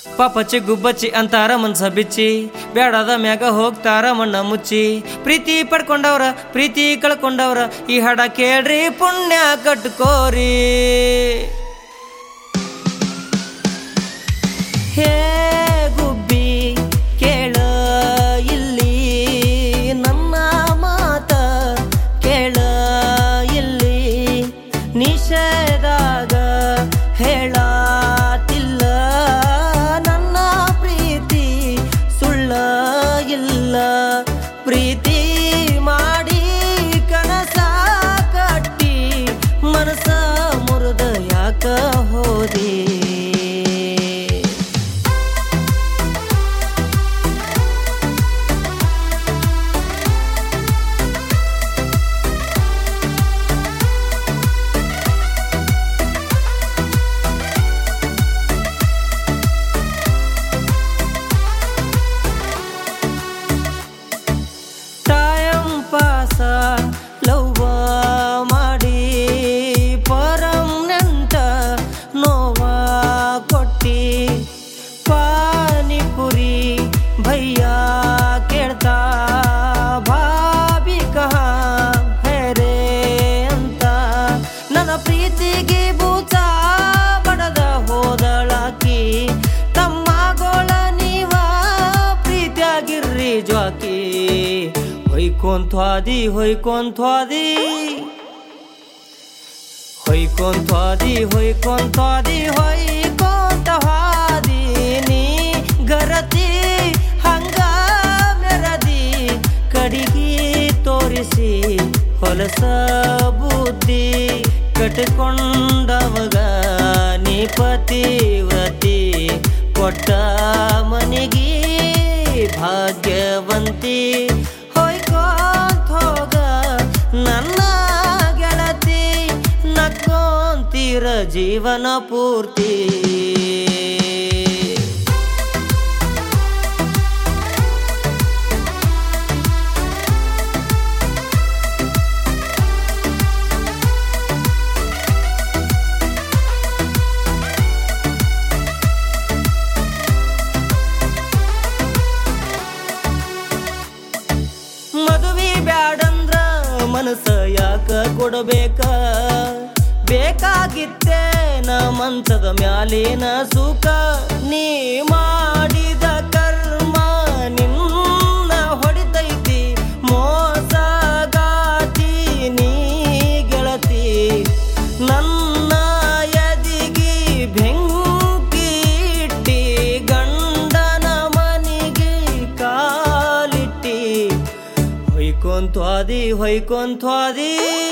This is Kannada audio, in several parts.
ಪಾಪಚ್ಚಿ ಗುಬ್ಬಚ್ಚಿ ಅಂತಾರ ಮನ್ಸ ಬಿಚ್ಚಿ ಬೇಡದ ಮ್ಯಾಗ ಹೋಗ್ತಾರ ಮಣ್ಣ ಮುಚ್ಚಿ ಪ್ರೀತಿ ಪಡ್ಕೊಂಡವ್ರ ಪ್ರೀತಿ ಕಳ್ಕೊಂಡವ್ರ ಈ ಹಾಡ ಕೇಳ್ರಿ ಪುಣ್ಯ ಕಟ್ಕೋರಿ ಹೇ ಗುಬ್ಬಿ ಕೇಳ ಇಲ್ಲಿ ನನ್ನ ಮಾತ ಕೇಳ ಇಲ್ಲಿ ನಿಷೇಧಾಗ ಹೇಳಾತಿಲ್ಲ ನನ್ನ ಪ್ರೀತಿ ಸುಳ್ಳ ಇಲ್ಲ ಪ್ರೀತಿ ಮಾಡಿ ಕನಸ ಕಟ್ಟಿ ಮನಸ ಮುರಿದ ಯಾಕ ಹೋದಿ ಟೈಮ್ ಪಾಸ ಲವ್ವ ಮಾಡಿ ಪರಮ್ನೆಂಟ ನೋವ ಕೊಟ್ಟಿ ಪಾನಿಪುರಿ ಭಯ್ಯ ಕೇಳ್ತಾ ಭಾಬಿ ಕಹ ಹೇರೆ ಅಂತ ನನ್ನ ಪ್ರೀತಿಗೆ ಬೂಚ ಬಡದ ಹೋದಳಾಕಿ ತಮ್ಮಗೋಳ ನೀವ ಪ್ರೀತಿಯಾಗಿರ್ರಿ ಜ್ವಾಕಿ ಹೊಯ್ಕೊಂತ್ವಾದಿ ಹೊಯ್ಕೊಂತ್ವಾದಿ ಹೊಯ್ಕೊಂತ್ವಾದಿ ಹೊಯ್ಕೊಂತ್ವಾದಿ ಹೊಯ್ಕೊಂತ ಹಾದಿ ನೀ ಗರತಿ ಹಂಗ ಮೆರದಿ ಕಡಿಗಿ ತೋರಿಸಿ ಹೊಲಸ ಬುದ್ಧಿ ಕಟ್ಕೊಂಡವಗ ನೀ ಪತಿವ್ರತಿ ಕೊಟ್ಟ ಮನಿಗಿ ಭಾಗ್ಯವಂತಿ ಹೊಯ್ಕೊಂತ ಹೋಗ ನನ್ನ ಗೆಳತಿ ನಕ್ಕೊಂತೀರ ಜೀವನ ಪೂರ್ತಿ ಮದುವೆ ಬ್ಯಾಡಂದ್ರ ಮನಸ್ಸ ಯಾಕ ಕೊಡಬೇಕ ಬೇಕಾಗಿತ್ತೇ ನ ಮಂಚದ ಮ್ಯಾಲಿನ ಸುಖ ನೀ ಮಾಡಿದ ಕರ್ಮ ನಿನ್ನ ಹೊಡಿತೈತಿ ಮೋಸಗಾತಿ ನೀ ಗೆಳತಿ ನನ್ನ ಎದಿಗಿ ಬೆಂಕಿ ಇಟ್ಟಿ ಗಂಡನ ಮನಿಗೆ ಕಾಲಿಟ್ಟಿ ಹೊಯ್ಕೊಂತ್ವಾದಿ ಹೊಯ್ಕೊಂತ್ವಾದಿ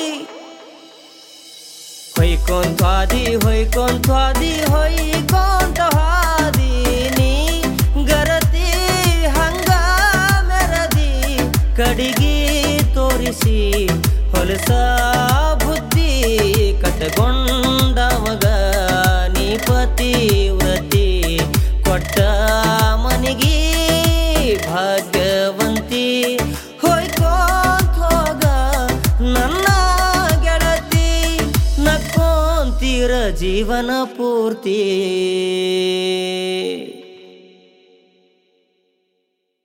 ಹೊಯ್ಕೊಂತ್ವಾದಿ ಹೊಯ್ಕೊಂತ್ವಾದಿ ಹೊಯ್ಕೊಂತ ಹಾದಿ ನೀ ಗರತಿ ಹಂಗ ಮೆರದಿ ಕಡಿಗಿ ತೋರಿಸಿ ಹೊಲಸ ಬುದ್ಧಿ ಕಟ್ಟಗೊಂಡವಗ ನೀ ಪತಿವ್ರತಿ ಕೊಟ್ಟ ಮನಿಗಿ ಭಾಗ್ಯವಂತಿ ಹೊಯ್ಕೊಂತ ಹೋಗ ನನ್ನ ಗೆಳತಿ ನಕ್ಕೊಂತೀರ ಜೀವನ ಪೂರ್ತಿ